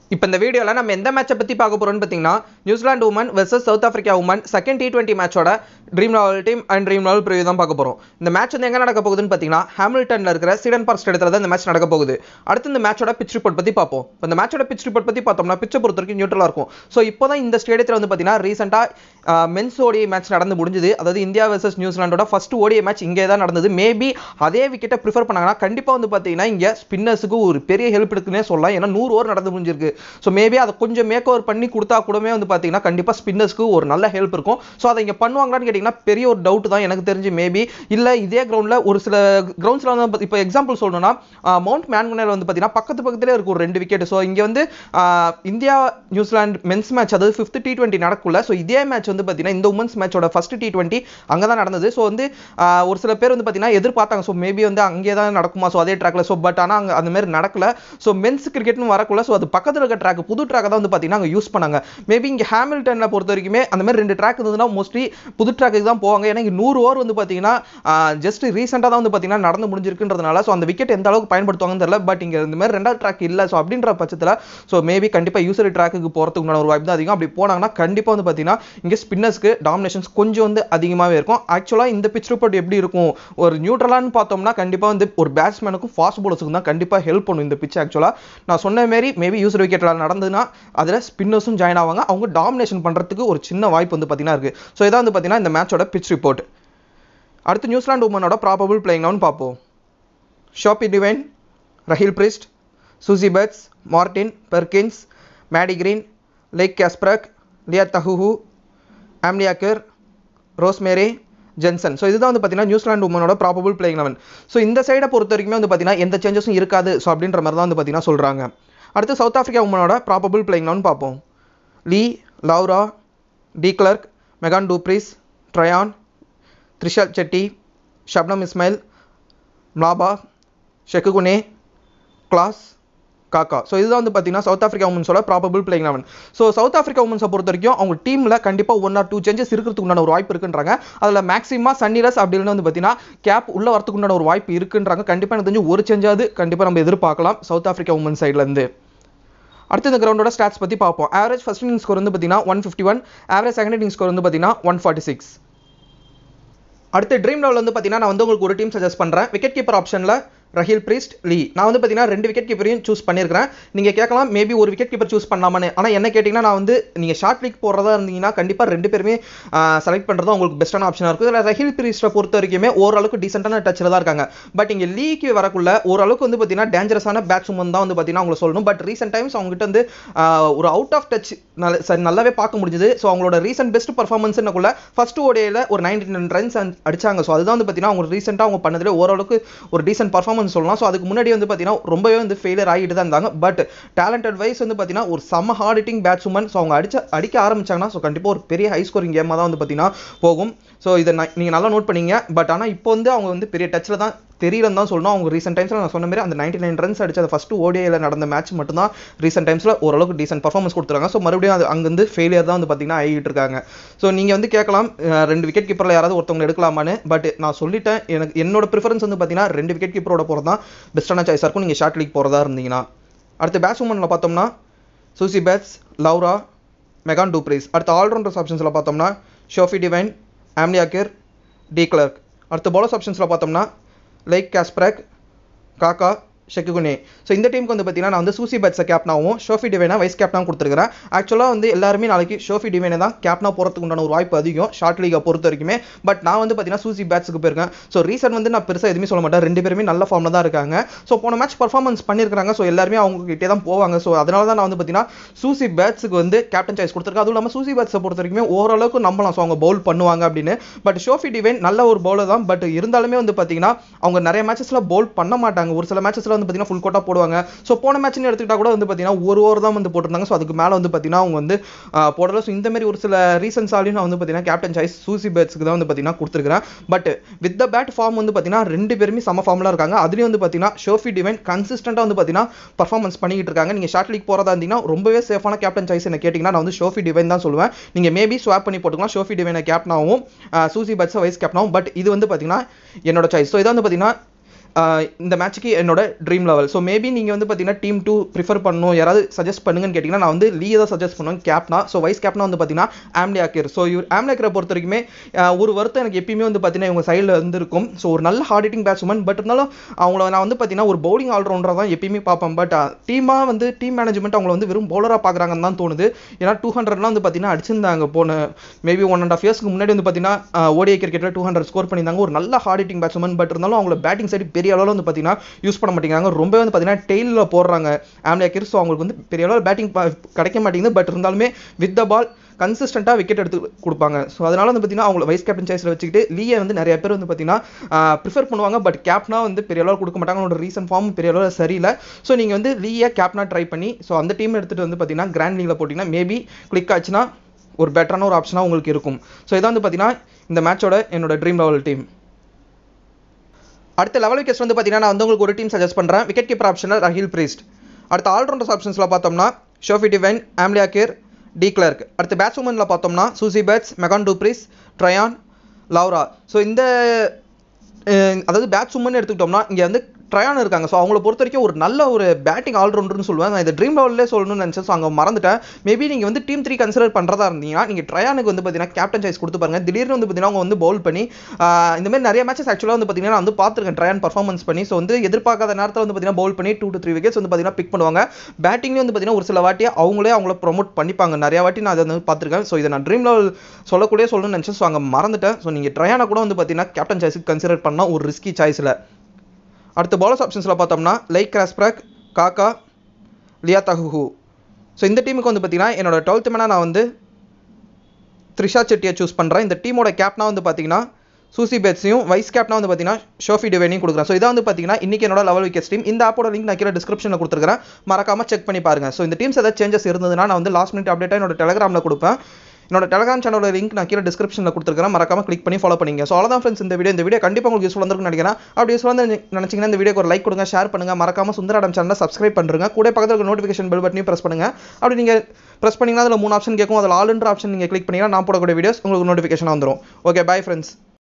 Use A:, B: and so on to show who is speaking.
A: இப்போ இந்த வீடியோவில் நம்ம எந்த மேட்சை பற்றி பார்க்க போகிறோம்னு பார்த்தீங்கன்னா New Zealand woman versus South Africa woman second T twenty மேட்சோட dream level team and dream level preview தான் பார்க்க போகிறோம் இந்த மேட்ச் வந்து எங்கே நடக்க போகுதுன்னு பார்த்தீங்கன்னா ஹாமில்டனில் இருக்கிற சீடன் பார்க் ஸ்டேடியத்தில் தான் இந்த மேட்ச் நடக்க போகுது அடுத்து இந்த மேட்சோட பிச் ரிப்போர்ட் பற்றி பார்ப்போம் இப்போ இந்த மேட்சோட பிச் ரிப்போர்ட் பற்றி பார்த்தோம்னா பிச்சை பொறுத்த வரைக்கும் நியூட்ரலாக இருக்கும் ஸோ இப்போ தான் இந்த ஸ்டேடியத்தில் வந்து பார்த்தீங்கன்னா ரீசெண்டாக மென்ஸ் ஓடிஐ மேட்ச் நடந்து முடிஞ்சுது அதாவது இந்தியா வெர்சஸ் நியூசிலாண்டோட ஃபர்ஸ்ட் ஓடிஐ மேட்ச் இங்கே தான் நடந்தது மேபி அதே விக்கெட்டை ப்ரிஃபர் பண்ணாங்கன்னா கண்டிப்பாக வந்து பார்த்தீங்கன்னா இங்கே ஸ்பின்னர்ஸுக்கு ஒரு பெரிய ஹெல்ப் இருக்குன்னே சொல்லலாம் ஏன்னா நூறு ஓவர் நடந்து முடிஞ்சிருக்கு ஸோ மேபி அதை கொஞ்சம் மேக் ஓவர் பண்ணி கொடுத்தா கூடமே வந்து பார்த்தீங்கன்னா கண்டிப்பாக ஸ்பின்னர்ஸ்க்கு ஒரு நல்ல ஹெல்ப் இருக்கும் ஸோ அதை இங்கே பண்ணுவாங்களான்னு கேட்டிங்கன்னா பெரிய ஒரு டவுட் தான் எனக்கு தெரிஞ்சு மேபி இல்லை இதே கிரவுண்டில் ஒரு சில கிரவுண்ட்ஸில் வந்து இப்போ எக்ஸாம்பிள் சொல்லணும்னா மவுண்ட் மேன்குனேல வந்து பார்த்தீங்கன்னா பக்கத்து பக்கத்துலேயே இருக்கும் ஒரு ரெண்டு விக்கெட் ஸோ இங்கே வந்து ஆஹ், இந்தியா நியூசிலாந்து மென்ஸ் மேட்ச் அதாவது ஃபிஃப்த் டி டுவெண்ட்டி நடக்குள்ள ஸோ இதே மேட்ச் வந்து பார்த்தீங்கன்னா இந்த உமன்ஸ் மேட்சோட ஃபர்ஸ்ட் டி டுவெண்ட்டி அங்கே தான் நடந்தது ஸோ வந்து ஆஹ், ஒரு சில பேர் வந்து பார்த்தீங்கன்னா எதிர்பார்த்தாங்க ஸோ மேபி வந்து அங்கே தான் நடக்குமா ஸோ அதே ட்ராக்ல ஸோ பட் ஆனால் அங்கே அந்த மாதிரி நடக்கல ஸோ மென்ஸ் கிரிக்கெட்னு வரக்குள்ள ஸோ அது பக்கத்தில் இருக்க ட்ராக் புது ட்ராக் தான் வந்து பார்த்தீங்கன்னா அங்கே யூஸ் பண்ணாங்க மேபி இங்கே ஹேமில்டனில் பொறுத்த வரைக்குமே அந்த மாதிரி ரெண்டு ட்ராக் இருந்ததுன்னா மோஸ்ட்லி புது ட்ராக்கு தான் போவாங்க ஏன்னா இங்கே நூறு ஓவர் வந்து பார்த்தீங்கன்னா ஜஸ்ட் ரீசெண்டாக தான் வந்து பார்த்தீங்கன்னா நடந்து முடிஞ்சிருக்குன்றதுனால ஸோ அந்த விக்கெட் எந்த அளவுக்கு பயன்படுத்துவாங்கன்னு தெரியல பட் இங்கே இந்த மாதிரி ரெண்டாவது ட்ராக் இல்லை ஸோ அப்படின்ற பட்சத்தில் ஸோ மேபி கண்டிப்பாக யூசர் ட்ராக்குக்கு போகிறதுக்கு உண்டான ஒரு வாய்ப்பு தான் அதிகம் அப்படி போனாங்கன்னா கண்டிப்பாக வந்து பார்த்தீங்கன்னா இங்கே ஸ்பின்னர்ஸ்க்கு டாமினேஷன்ஸ் கொஞ்சம் வந்து அதிகமாகவே இருக்கும் ஆக்சுவலாக இந்த பிச் ரிப்போர்ட் எப்படி இருக்கும் ஒரு நியூட்ரலான்னு பார்த்தோம்னா கண்டிப்பாக வந்து ஒரு பேட்ஸ்மேனுக்கும் ஃபாஸ்ட் bowlersக்கும் தான் கண்டிப்பாக ஹெல்ப் பண்ணும் இந்த பிச் ஆக்சுவலாக நான் சொன்ன மாரி மேபி யூசர் விக்கெட்டில் நடந்ததுன்னா அதில் ஸ்பின்னர்ஸும் ஜாயின் ஆவாங்க அவங்க டாமினேஷன் பண்ணுறதுக்கு ஒரு சின்ன வாய்ப்பு வந்து பார்த்தீங்கன்னா இருக்குது ஸோ இதான் வந்து பார்த்தீங்கன்னா இந்த மேட்சோட பிச் ரிப்போர்ட் அடுத்து நியூசிலாந்து உமனோட ப்ராபபிள் பிளேயிங் லெவன் பார்ப்போம் ஷாப்பி டிவைன் ரஹில் Priest Suzie Bates Martin Perkins Maddy Green Leigh Kasperek Lea Tahuhu Amelia Kerr Rosemary Jensen so இதுதான் வந்து பார்த்தீங்கன்னா நியூசிலாந்து உமனோட ப்ராபபிள் பிளேயிங் லெவன் ஸோ இந்த சைடை பொறுத்த வரைக்குமே வந்து பார்த்தீங்கன்னா எந்த சேஞ்சஸும் இருக்காது ஸோ அப்படின்ற மாதிரி தான் வந்து பார்த்தீங்கன்னா சொல்கிறாங்க அடுத்து சவுத் ஆஃப்ரிக்கா உமனோட ப்ராபபிள் பிளேயிங் லெவன் பார்ப்போம் Lee Laura de Klerk Mignon du Preez Tryon Trisha Chetty Shabnim Ismail Mlaba Sekhukhune Klaas Khaka so இதுதான் வந்து பார்த்தீங்கன்னா சவுத் ஆஃப்ரிக்கா உமன்ஸோட probable playing eleven so South Africa உமன்ஸை பொறுத்த வரைக்கும் அவங்க டீமில் கண்டிப்பாக ஒன் ஆர் டூ சேஞ்சஸ் இருக்கிறதுக்கு உண்டான ஒரு வாய்ப்பு இருக்குன்றாங்க அதில் மேக்ஸிமம் சன்னிலஸ் அப்படின்னு வந்து பார்த்தீங்கன்னா கேப் உள்ள வரதுக்கு உண்டான ஒரு வாய்ப்பு இருக்குன்றாங்க கண்டிப்பாக எனக்கு தெரிஞ்சு ஒரு சேஞ்சாவது கண்டிப்பாக நம்ம எதிர்பார்க்கலாம் சவுத் ஆஃப்ரிக்கா உமன் சைட்லேருந்து அடுத்து இந்த கிரவுண்டோட ஸ்டாட்ஸ் பற்றி பார்ப்போம் ஆவரேஜ் ஃபர்ஸ்ட் இன்னிங் ஸ்கோர் வந்து பார்த்தீங்கன்னா one fifty one average second inning score வந்து பார்த்தீங்கன்னா ஒன் ஃபார்ட்டி சிக்ஸ் அடுத்து ட்ரீம் லெவல் வந்து பார்த்தீங்கன்னா நான் வந்து உங்களுக்கு ஒரு டீம் சஜஸ்ட் பண்ணுறேன் விக்கெட் கீப்பர் ஆப்ஷனில் ரஹில் பிரீஸ்ட் லீ நான் வந்து பார்த்தீங்கன்னா ரெண்டு விக்கெட் கீப்பரையும் சூஸ் பண்ணியிருக்கிறேன் நீங்கள் கேட்கலாம் மேபி ஒரு விக்கெட் கீப்பர் சூஸ் பண்ணலாமான்னு ஆனால் என்ன கேட்டிங்கன்னா நான் வந்து நீங்கள் ஷார்ட் லீக் போடுறதா இருந்தீங்கன்னா கண்டிப்பாக ரெண்டு பேருமே செலக்ட் பண்ணுறது உங்களுக்கு பெஸ்ட்டான ஆப்ஷனாக இருக்கும் இதில் ரஹில் பிரீஸ்ட்டை பொறுத்த வரைக்குமே ஓரளவுக்கு டீசெண்டான டச்சில் தான் இருக்காங்க பட் இங்கே லீக்கு வரக்குள்ள ஓரளவுக்கு வந்து பார்த்தீங்கன்னா டேஞ்சரஸான பேட்ஸ்மேன் தான் வந்து பார்த்தீங்கன்னா அவங்களை சொல்லணும் பட் ரீசெண்ட் டைம்ஸ் அவங்ககிட்ட வந்து ஆஹ், ஒரு அவுட் ஆஃப் டச் நல்ல சரி நல்லாவே பார்க்க முடிஞ்சுது ஸோ அவங்களோட ரீசெண்ட் பெஸ்ட் பர்ஃபார்மன்ஸ்னுக்குள்ள ஃபர்ஸ்ட் ஓடியில் ஒரு நைன்டி நைன் ரன்ஸ் அடிச்சாங்க ஸோ அதுதான் வந்து பார்த்தீங்கன்னா அவங்க ரீசெண்டாக அவங்க பண்ணதுல ஓரளவுக்கு ஒரு டீசென்ட் பர்ஃபார்மன்ஸ் சொல்லலாம் ஸோ அதுக்கு முன்னாடி வந்து பார்த்தீங்கன்னா ரொம்பவே வந்து ஃபெயிலியர் ஆகிட்டு தான் இருந்தாங்க பட் டேலண்டட் வைஸ் வந்து பார்த்தீங்கன்னா ஒரு செம்ம ஹார்ட் ஹிட்டிங் பேட்ஸ்மேன் ஸோ அவங்க அடிச்ச அடிக்க ஆரம்பிச்சாங்கன்னா ஸோ கண்டிப்பாக ஒரு பெரிய ஹை ஸ்கோரிங் கேமாக தான் வந்து பார்த்தீங்கன்னா போகும் ஸோ இதை நீங்கள் நல்லா நோட் பண்ணீங்க பட் ஆனால் இப்போ வந்து அவங்க வந்து பெரிய டச்சில் தான் தெரியலன்னு தான் சொல்லணும் அவங்க ரீசெண்ட் டைம்ஸில் நான் சொன்ன மாதிரி அந்த நைன்டி நைன் ரன்ஸ் அடிச்ச அந்த ஃபஸ்ட்டு ஓடிஐயில் நடந்த மேட்ச் மட்டும்தான் ரீசெண்ட் டைம்ஸில் ஓரளவுக்கு டீசென்ட் பர்ஃபார்மன்ஸ் கொடுத்துருக்காங்க ஸோ மறுபடியும் அது அங்கேருந்து ஃபெயிலியர் தான் வந்து பார்த்தீங்கன்னா ஆகிட்டு இருக்காங்க ஸோ நீங்கள் வந்து கேட்கலாம் அஹ், ரெண்டு விக்கெட் கீப்பரில் யாராவது ஒருத்தவங்க எடுக்கலாமான்னு பட் நான் சொல்லிட்டேன் எனக்கு என்னோட ப்ரிஃபரன்ஸ் வந்து பார்த்தீங்கன்னா ரெண்டு விக்கெட் கீப்பரோட போகிறது தான் பெஸ்ட்டான சாய்ஸாக இருக்கும் நீங்கள் ஷார்ட் லீக் போகிறதா இருந்தீங்கன்னா அடுத்து பேட்ஸ்மேனில் பார்த்தோம்னா சூசி பேட்ஸ் லவ்ரா மெகான் டூப்ரிஸ் அடுத்து ஆல்ரவுண்டர்ஸ் ஆப்ஷன்ஸில் பார்த்தோம்னா Sophie Devine Amelia Kerr de Klerk அடுத்து bowlers ஆப்ஷன்ஸில் பார்த்தோம்னா லைக் காஸ்ப்ரக் காக்கா ஷெக்குகுனே ஸோ இந்த டீமுக்கு வந்து பார்த்தீங்கன்னா நான் வந்து சூசி பேட்ஸை கேப்னாவும் ஷோஃபி டிவைனா வைஸ் கேப்னாவும் கொடுத்துருக்கிறேன் ஆக்சுவலாக வந்து எல்லாருமே நாளைக்கு ஷோஃபி டிவைனை தான் கேப்னா போகிறதுக்கு உண்டான ஒரு வாய்ப்பு அதிகம் ஷார்ட் லீகை பொறுத்த வரைக்குமே பட் நான் வந்து பார்த்தீங்கன்னா சூசி பேட்ஸுக்கு போயிருக்கேன் ஸோ ரீசன் வந்து நான் பெருசாக எதுவுமே சொல்ல மாட்டேன் ரெண்டு பேருமே நல்ல ஃபார்மில் தான் இருக்காங்க ஸோ போன மேட்ச் பர்ஃபார்மன்ஸ் பண்ணியிருக்காங்க ஸோ எல்லாருமே அவங்க கிட்டே தான் போவாங்க ஸோ அதனால தான் நான் வந்து பார்த்தீங்கன்னா சூசி பேட்ஸுக்கு வந்து கேப்டன் சாய்ஸ் கொடுத்துருக்கேன் அதுவும் இல்லாமல் சூசி பேட்ஸை பொறுத்த வரைக்குமே ஓரளவுக்கு நம்பலாம் ஸோ அவங்க பவுல் பண்ணுவாங்க அப்படின்னு பட் ஷோஃபி டிவைன் நல்ல ஒரு பவுலர் தான் பட் இருந்தாலுமே வந்து பார்த்தீங்கன்னா அவங்க நிறைய மேட்சஸில் பவுல் பண்ண மாட்டாங்க ஒரு சில மேட்சஸில் வந்து பார்த்தீங்கன்னா ஃபுல் கோட்டாக போடுவாங்க ஸோ போன மேட்ச்னு எடுத்துக்கிட்டா கூட வந்து பார்த்தீங்கன்னா ஒரு ஓவர் தான் வந்து போட்டிருந்தாங்க ஸோ அதுக்கு மேலே வந்து பார்த்தீங்கன்னா அவங்க வந்து ஆஹ், போடல ஸோ இந்த மாதிரி ஒரு சில ரீசன்ஸாலையும் நான் வந்து பார்த்தீங்கன்னா கேப்டன் சாய்ஸ் சூசி பேட்ஸ்க்கு தான் வந்து பார்த்தீங்கன்னா கொடுத்துருக்கிறேன் but with the bad form வந்து பார்த்தீங்கன்னா ரெண்டு பேருமே சம ஃபார்மில் இருக்காங்க அதுலேயும் வந்து பார்த்தீங்கன்னா ஷோஃபி டிவைன் கன்சிஸ்டண்டாக வந்து பார்த்தீங்கன்னா பர்ஃபார்மன்ஸ் பண்ணிக்கிட்டு இருக்காங்க நீங்கள் ஷார்ட் லீக் போகிறதா இருந்தீங்கன்னா ரொம்பவே சேஃபான கேப்டன் சாய்ஸ் என்ன கேட்டிங்கன்னா நான் வந்து ஷோஃபி டிவைன் தான் சொல்லுவேன் நீங்கள் மேபி ஸ்வாப் பண்ணி போட்டுக்கலாம் ஷோஃபி டிவைனை கேப்னாவும் சூசி பட்ஸை வைஸ் கேப்னாவும் பட் இது வந்து பார்த்தீங்கன்னா என்னோட சாய்ஸ் ஸோ இதை வந்து பார்த்தீங்கன்னா ஆஹ் இந்த மேட்ச்சுக்கு என்னோட ட்ரீம் லெவல் ஸோ மேபி நீங்கள் வந்து பார்த்தீங்கன்னா டீம் டூ ப்ரிஃபர் பண்ணணும் யாராவது சஜஸ்ட் பண்ணுங்கன்னு கேட்டிங்கன்னா நான் வந்து லீயை தான் சஜஸ்ட் பண்ணுவேன் கேப்னா ஸோ வைஸ் கேப்னா வந்து பார்த்தீங்கன்னா ஆம்லி ஆக்கிர் ஸோ இவர் ஆம்லி ஆக்கிரை பொறுத்த வரைக்குமே ஆஹ் ஒரு வருத்தம் எனக்கு எப்பயுமே வந்து பார்த்தீங்கன்னா இவங்க சைடில் வந்து இருக்கும் ஸோ ஒரு நல்ல ஹார்ட் ஹிட்டிங் பேட்ஸ்மேன் பட் இருந்தாலும் அவங்கள நான் வந்து பார்த்தீங்கன்னா ஒரு பவுலிங் ஆல்ரவுண்டராக தான் எப்பயுமே பார்ப்பேன் பட் டீமாக வந்து டீம் மேனேஜ்மெண்ட் அவங்கள வந்து வெறும் பவுலராக பார்க்குறாங்கன்னு தான் தோணுது ஏன்னா டூ ஹண்ட்ரட்லாம் வந்து பார்த்தீங்கன்னா அடிச்சிருந்தாங்க போன மேபி ஒன் அண்ட் ஆஃப் இயர்ஸ்க்கு முன்னாடி வந்து பார்த்தீங்கன்னா ஓடிஐ கிரிக்கெட்டில் டூ ஹண்ட்ரட் ஸ்கோர் பண்ணியிருந்தாங்க ஒரு நல்ல ஹார்ட் ஹிட்டிங் பேட்ஸ்மேன் பட் இருந்தாலும் அவங்கள பேட்டிங் சைடு பெரிய அளவில் வந்து பார்த்தீங்கன்னா யூஸ் பண்ண மாட்டேங்கிறாங்க ரொம்ப வந்து பார்த்தீங்கன்னா டெய்லில் போடுறாங்க ஆம்லியா கிர் ஸோ அவங்களுக்கு வந்து பெரிய அளவில் பேட்டிங் கிடைக்க மாட்டேங்குது பட் இருந்தாலுமே வித் த பால் கன்சிஸ்டண்ட்டாக விக்கெட் எடுத்து கொடுப்பாங்க ஸோ அதனால வந்து பார்த்தீங்கன்னா அவங்கள வைஸ் கேப்டன் சாய்ஸில் வச்சுக்கிட்டு லீயை வந்து நிறைய பேர் வந்து பார்த்தீங்கன்னா ப்ரிஃபர் பண்ணுவாங்க பட் கேப்னா வந்து பெரிய அளவில் கொடுக்க மாட்டாங்க அவங்களோட ரீசன் ஃபார்ம் பெரிய அளவில் சரியில்லை ஸோ நீங்கள் வந்து லீயை கேப்னா ட்ரை பண்ணி ஸோ அந்த டீம் எடுத்துகிட்டு வந்து பார்த்தீங்கன்னா கிராண்ட் லீகில் போட்டிங்கன்னா மேபி கிளிக் ஆச்சுன்னா ஒரு பெட்டரான ஒரு ஆப்ஷனாக உங்களுக்கு இருக்கும் ஸோ இதான் வந்து பார்த்தீங்கன்னா இந்த மேட்சோட என்னோட ட்ரீம் லெவல் டீம் அடுத்த லெவல் விக்கெட்ஸ் வந்து பார்த்தீங்கன்னா நான் வந்து உங்களுக்கு ஒரு டீம் சஜஸ்ட் பண்ணுறேன் விக்கெட் கீப்பர் ஆப்ஷனில் ரஹில் பிரீஸ்ட் அடுத்த ஆல்ரவுண்டர்ஸ் ஆப்ஷன்ஸில் பார்த்தோம்னா Sophie Devine Amelia Kerr de Klerk அடுத்து பேட்ஸ்மேனில் பார்த்தோம்னா Suzie Bates Mignon du Preez Tryon Laura so இந்த அஹ், அதாவது பேட்ஸ்மேன் எடுத்துக்கிட்டோம்னா இங்கே வந்து ட்ரயான் இருக்காங்க ஸோ அவங்கள பொறுத்த வரைக்கும் ஒரு நல்ல ஒரு பேட்டிங் ஆல்ரவுண்டர்னு சொல்லுவேன் நான் இந்த ட்ரீம் லெவல்லே சொல்லணும்னு நினச்சேன் ஸோ அங்கே மறந்துட்டேன் மேபி நீங்கள் வந்து டீம் த்ரீ கன்சிடர் பண்ணுறதா இருந்தீங்கன்னா நீங்கள் ட்ரயானுக்கு வந்து பார்த்தீங்கன்னா கேப்டன் சாய்ஸ் கொடுத்து பாருங்க திடீர்னு வந்து பார்த்தீங்கன்னா அவங்க வந்து பவுல் பண்ணி ஆஹ், இந்த மாதிரி நிறைய மேட்சஸ் ஆக்சுவலாக வந்து பார்த்தீங்கன்னா நான் வந்து பார்த்துருக்கேன் ட்ரயான் பர்ஃபார்மன்ஸ் பண்ணி ஸோ வந்து எதிர்பார்க்காத நேரத்தில் வந்து பார்த்தீங்கன்னா பவுல் பண்ணி டூ டு த்ரீ விக்கெட்ஸ் வந்து பார்த்தீங்கன்னா பிக் பண்ணுவாங்க பேட்டிங்லேயும் வந்து பார்த்தீங்கன்னா ஒரு சில வாட்டி அவங்களே அவங்கள ப்ரொமோட் பண்ணிப்பாங்க நிறைய வாட்டி நான் அதை வந்து பார்த்துருக்கேன் ஸோ இதை நான் ட்ரீம் லெவல் சொல்லக்கூடிய சொல்லணும்னு நினச்சேன் ஸோ அங்கே மறந்துட்டேன் ஸோ நீங்கள் ட்ரயானை கூட வந்து பார்த்தீங்கன்னா கேப்டன் சாய்ஸுக்கு கன்சிடர் பண்ணால் ஒரு ரிஸ்கி சாய்ஸில் அடுத்து பாலர்ஸ் ஆப்ஷன்ஸில் பார்த்தோம்னா லைக் கிராஸ்பிரக் காக்கா லியா தஹுஹு ஸோ இந்த டீமுக்கு வந்து பார்த்தீங்கன்னா என்னோட டுவெல்த் மேனாக நான் வந்து த்ரிஷா செட்டியை சூஸ் பண்ணுறேன் இந்த டீமோட கேப்னா வந்து பார்த்தீங்கன்னா சூசி பேட்ஸையும் வைஸ் கேப்னா வந்து பார்த்தீங்கன்னா ஷோஃபி டிவைனையும் கொடுக்குறேன் ஸோ இதான் வந்து பார்த்தீங்கன்னா இன்றைக்கி என்னோட லெவல் விக்கெட் டீம் இந்த ஆப்போட லிங்க் நான் கீழே டிஸ்கிரிப்ஷனில் கொடுத்துருக்கேன் மறக்காமல் செக் பண்ணி பாருங்கள் ஸோ இந்த டீம்ஸ் ஏதாவது சேஞ்சஸ் இருந்ததுன்னா நான் வந்து லாஸ்ட் மினிட் அப்டேட்டாக என்னோட டெலகிராமில் கொடுப்பேன் என்னோட டெலகிராம் சேனலோட லிங்க் நான் கீழே டிஸ்கிரிப்ஷனில் கொடுத்துருக்கேன் மறக்காம கிளிக் பண்ணி ஃபாலோ பண்ணிங்க ஸோ அவ்வளோதான் ஃப்ரெண்ட்ஸ் இந்த வீடியோ இந்த வீடியோ கண்டிப்பாக உங்களுக்கு யூஸ்ஃபுல்லாக இருக்கும்னு நினைக்கிறேன் அப்படி யூஸ்ஃபுல்லாக நினச்சிங்கன்னா இந்த வீடியோக்கு ஒரு லைக் கொடுங்க ஷேர் பண்ணுங்க மறக்காம சுந்தராடம் சேனலை சப்ஸ்கிரைப் பண்ணுங்க கூட பக்கத்தில் இருக்க நோட்டிஃபிகேஷன் பெல் பட்டனையும் ப்ரெஸ் பண்ணுங்க அப்படி நீங்கள் ப்ரெஸ் பண்ணிங்கன்னா அதில் மூணு ஆப்ஷன் கேட்கும் அதில் ஆல்ன்ற ஆப்ஷன் நீங்கள் கிளிக் பண்ணிங்கன்னா நான் போடக்கூடிய வீடியோஸ் உங்களுக்கு நோட்டிஃபிகேஷன் வந்துடும் ஓகே பை ஃப்ரெண்ட்ஸ்